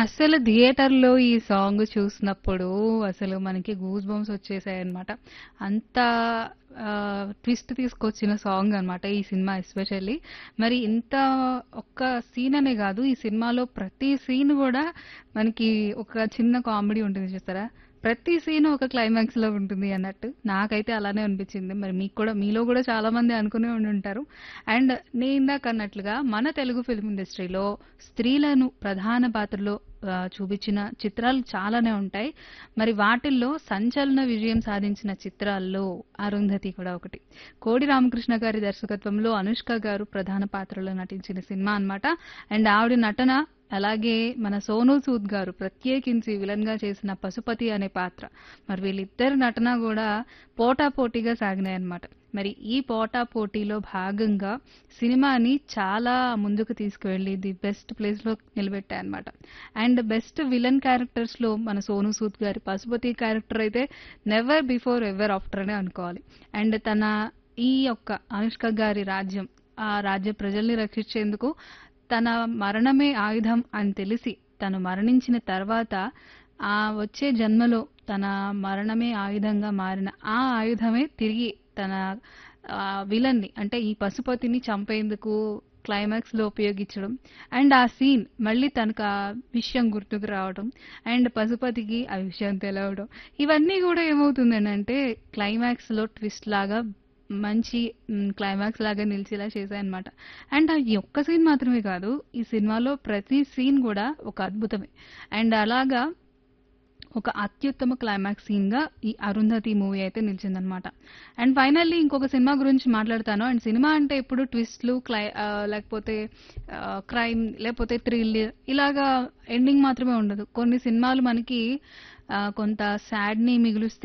అస్సలు థియేటర్‌లో ఈ సాంగ్ చూసినప్పుడు అసలు మనకి గూస్ బంప్స్ వచ్చేసాయన్నమాట. అంత ఆహ్, ట్విస్ట్ తీసుకొచ్చిన సాంగ్ అన్నమాట ఈ సినిమా ఎస్పెషల్లీ. మరి ఇంత ఒక్క సీన్ అనే గాదు. ఈ సినిమాలో ప్రతి సీన్ గూడా మనకి ఒక చిన్న కామెడీ ఉంటుంది చూసారా? ప్రతి సీన్ ఒక క్లైమాక్స్‌లో ఉంటుంది అన్నట్టు. నాకైతే అలానే అనిపించింది. మరి మీకు కూడా మీలో గూడా చాలా మంది అనుకునే ఉండుంటారు. అండ్ నేను ఇందాక అన్నట్లుగా మన తెలుగు ఫిల్మ్ ఇండస్ట్రీలో స్త్రీలను ప్రధాన పాత్రలో ఆహ్, చూపించిన చిత్రాలు చాలానే ఉంటాయి. మరి వాటిల్లో సంచలన విజయం సాధించిన చిత్రాల్లో 'అరుంధతి' కూడా ఒకటి. కోడి రామకృష్ణ గారి దర్శకత్వంలో అనుష్క గారు ప్రధాన పాత్రలో నటించిన సినిమా అన్నమాట. అండ్ ఆవిడ నటన అలాగే మన సోనూ సూద్ గారు ప్రత్యేకించి విలన్‌గా చేసిన 'పశుపతి' అనే పాత్ర. మరి వీళ్ళిద్దరి నటన గూడా పోటాపోటీగా సాగినాయన్నమాట. మరి ఈ పోటాపోటీలో భాగంగా సినిమాని చాలా ముందుకు తీసుకువెళ్ళి ది బెస్ట్ ప్లేస్‌లో నిలబెట్టాయన్నమాట. అండ్ బెస్ట్ విలన్ క్యారెక్టర్స్‌లో మన సోనూ సూద్ గారి 'పశుపతి' క్యారెక్టర్ అయితే నెవర్ బిఫోర్ ఎవర్ ఆఫ్టర్ అనే అనుకోవాలి. అండ్ తన ఈ యొక్క అనుష్క గారి రాజ్యం, ఆ రాజ్య ప్రజల్ని రక్షించేందుకు తన మరణమే ఆయుధం అని తెలిసి తను మరణించిన తర్వాత ఆ వచ్చే జన్మలో తన మరణమే ఆయుధంగా మారిన ఆ ఆయుధమే తిరిగి తన ఆహ్, విలన్ని అంటే ఈ పశుపతిని చంపేందుకు క్లైమాక్స్‌లో ఉపయోగించడం. అండ్ ఆ సీన్ మళ్ళీ తనకు ఆ విషయం గుర్తుకు రావడం. అండ్ పశుపతికి ఆ విషయం తెలవడం. ఇవన్నీ గూడా ఏమవుతుందనంటే క్లైమాక్స్‌లో ట్విస్ట్ లాగా మంచి హ్మ్, క్లైమాక్స్ లాగా నిలిచేలా చేశాయన్నమాట. అండ్ ఈ ఒక్క సీన్ మాత్రమే కాదు. ఈ సినిమాలో ప్రతి సీన్ గూడా ఒక అద్భుతమే. అండ్ అలాగా ఒక అత్యుత్తమ క్లైమాక్స్ సీన్‌గా ఈ 'అరుంధతి' మూవీ అయితే నిలిచిందన్నమాట. అండ్ ఫైనల్లీ ఇంకొక సినిమా గురించి మాట్లాడతాను. అండ్ సినిమా అంటే ఎప్పుడు ట్విస్ట్‌లు క్లై ఆహ్, లేకపోతే ఆహ్, క్రైమ్ లేకపోతే థ్రిల్ ఇలాగా ఎండింగ్ మాత్రమే ఉండదు. కొన్ని సినిమాలు మనకి ఆహ్, కొంత సాడ్‌ని మిగులుస్తాయి.